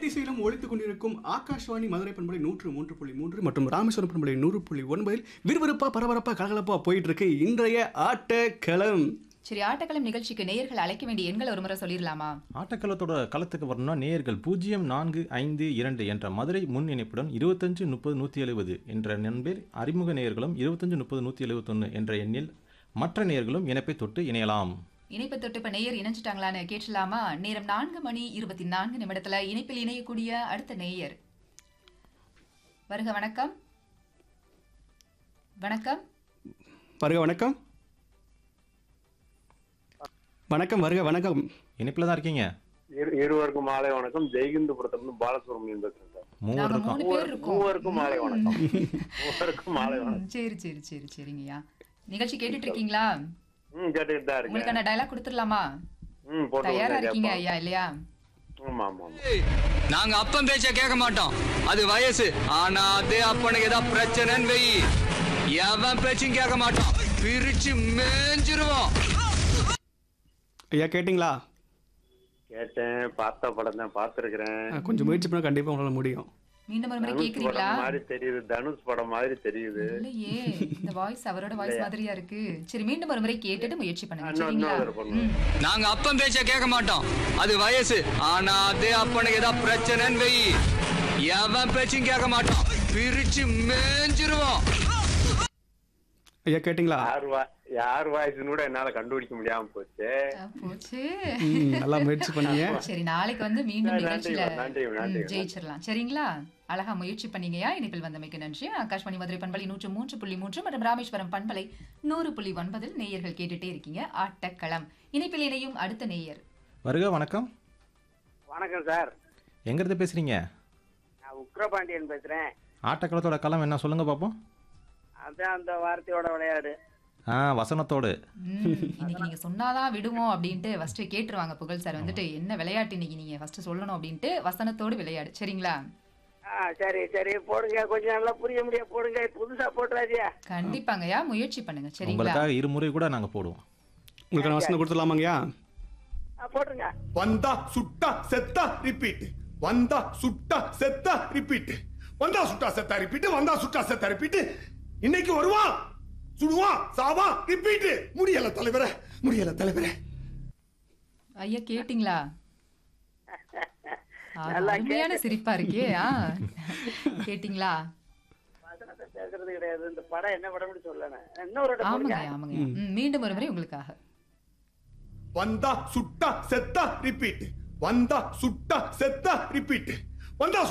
எத்திசையிலும் ஒழித்துக் கொண்டிருக்கும் ஆகாஷ்வாணி மதுரை பண்பலை நூற்று மூன்று புள்ளி மூன்று மற்றும் ராமேஸ்வரம் பண்பலை நூறு புள்ளி ஒன்பதில் விறுவிறுப்பா பரபரப்பா கலகலப்பா போயிட்டு இருக்கு இன்றைய ஆட்டக்களம் சரி ஆட்டக்களம் நிகழ்ச்சிக்கு நேயர்கள் அழைக்க வேண்டிய எண்களை ஒரு முறை சொல்லிடலாமா ஆட்டக்களத்தோட களத்துக்கு வரணும்னா நேயர்கள் பூஜ்ஜியம் நான்கு ஐந்து இரண்டு என்ற மதுரை முன் இணைப்புடன் இருபத்தஞ்சு முப்பது நூற்றி எழுபது என்ற நண்பர் அறிமுக நேயர்களும் இருபத்தஞ்சு முப்பது நூற்றி எழுபத்தொன்று என்ற எண்ணில் மற்ற நேயர்களும் இணைப்பை தொட்டு இணையலாம் இணைப்பு தொட்டு இப்ப நேயர் இணைஞ்சிட்டாங்களான்னு கேட்டலாமா நேரம் நான்கு மணி இருபத்தி நான்கு நிமிடத்துல இணைப்பில் இணையக்கூடிய அடுத்த நேயர் வருக வணக்கம் வணக்கம் வருக வணக்கம் வணக்கம் வருக வணக்கம் இணைப்பில் தான் இருக்கீங்க இரு இருவருக்கும் மாலை வணக்கம் ஜெய்கிந்தபுரத்துல பாலசுப்ரமணியன் பேசுறேன் சார் மூவர் நாங்க இருக்கோம் மூணு பேர் இருக்கோம் மூவருக்கும் மாலை வணக்கம் மூவருக்கும் மாலை ம், வணக்கம் சரி சரி சரி சரிங்கய்யா நிகழ்ச்சி கேட்டுட்டு இருக்கீங்களா ம் கேட்டுக்கிட்டு தான் இருக்கேன் உங்களுக்கான டயலாக் கொடுத்துடலாமா ம் போட்டு தயாரா விடுங்க, இருக்கீங்க கேட்போம். ஐயா இல்லையா ஆமா ஆமா ஆமா நாங்க அப்பன் பேச்ச கேட்க மாட்டோம் அது வயசு ஆனா அதே அப்பனுக்கு ஏதாவது பிரச்சனைன்னு வெயி எவன் பேச்சும் கேட்க மாட்டோம் பிரிச்சு மேஞ்சிருவோம் ஐயா கேட்டிங்களா கேட்டேன் பார்த்த படம் தான் பார்த்துருக்கிறேன் அஹ், கொஞ்சம் முயற்சி பண்ணா கண்டிப்பா உங்களால முடியும் மீண்டும் ஒரு முறை தனுஷ் கேக்குறீங்களா படம் மாதிரி தெரியுது தனுஷ் படம் மாதிரி தெரியுது இல்லையே இந்த வாய்ஸ் அவரோட வாய்ஸ் மாதிரியா இருக்கு சரி மீண்டும் ஒரு முறை கேட்டுட்டு முயற்சி பண்ணுங்க இன்னும் சரிங்களா இன்னொரு தடவை பண்ணுவோம். ம். நாங்க அப்பன் பேச்ச கேட்க மாட்டோம் அது வயசு ஆனா அதே அப்பனுக்கு ஏதாவது பிரச்சனைன்னு வெயி எவன் பேச்சும் கேட்க மாட்டோம் பிரிச்சு மேஞ்சிருவோம் ஐயா கேட்டிங்களா யார் வா யார் வாய்ஸ்னு கூட என்னால கண்டுபிடிக்க முடியாம போச்சு அஹ், போச்சு ம், நல்லா முயற்சி பண்ணீங்க சரி நாளைக்கு வந்து மீண்டும் நன்றி, நிகழ்ச்சியில நன்றி, ம், நன்றி. ஜெயிச்சிடலாம் சரிங்களா அழகா முயற்சி பண்ணீங்கயா இணைப்பில் வந்தமைக்கு நன்றி ஆகாஷ்வாணி மதுரை பண்பலை நூற்று மூன்று புள்ளி மூன்று மற்றும் ராமேஸ்வரம் பண்பலை நூறு புள்ளி ஒன்பதில் நேயர்கள் கேட்டுட்டே இருக்கீங்க ஆட்டக்களம் இணைப்பில் இணையும் அடுத்த நேயர் வருக வணக்கம் வணக்கம் சார் எங்கிருந்து பேசுறீங்க நான் உக்ரபாண்டியன் பேசுறேன் ஆட்டக்களத்தோட களம் என்ன சொல்லுங்க பார்ப்போம் அதான் அந்த வார்த்தையோட விளையாடு ஆ வசனத்தோடு ம், இன்னைக்கு நீங்க சொன்னாதான் விடுவோம் அப்படின்ட்டு ஃபர்ஸ்ட் கேட்டுருவாங்க புகழ் சார் வந்துட்டு என்ன விளையாட்டு இன்னைக்கு நீங்க ஃபர்ஸ்ட் சொல்லணும் அப்படின்ட்டு வசனத்தோடு விளையாடு சரிங்களா ஆ சரி சரி போடுங்க கொஞ்சம் நல்லா புரிய முடிய போடுங்க புதுசா போட்டுறாதியா கண்டிப்பாங்கய்யா முயற்சி பண்ணுங்க சரிங்களா உங்களுக்காக இருமுறை கூட நாங்கள் போடுவோம் உங்களுக்கான வசனம் கொடுத்துடலாமாங்கய்யா போட்டுருங்க வந்தா சுட்டா செத்தா ரிப்பீட் வந்தா சுட்டா செத்தா ரிப்பீட் வந்தா சுட்டா செத்தா ரிப்பீட் வந்தா சுட்டா செத்தா ரிப்பீட் இன்னைக்கு வருவான் சுடுவான் சாவான் ரிப்பீட் முடியல தலைவரே முடியல தலைவரே ஐயா கேட்டிங்களா ஆ, அருமையான சிரிப்பா இருக்கே ஆ கேட்டிங்களா பேசுறது கிடையாது இந்த படம் என்ன படம்னு சொல்லணும் இன்னொரு ஆமாங்க ஆமாங்க ம், மீண்டும் ஒரு முறை உங்களுக்காக வந்தா சுட்டா செத்தா ரிப்பீட் வந்தா சுட்டா செத்தா ரிப்பீட் வந்தா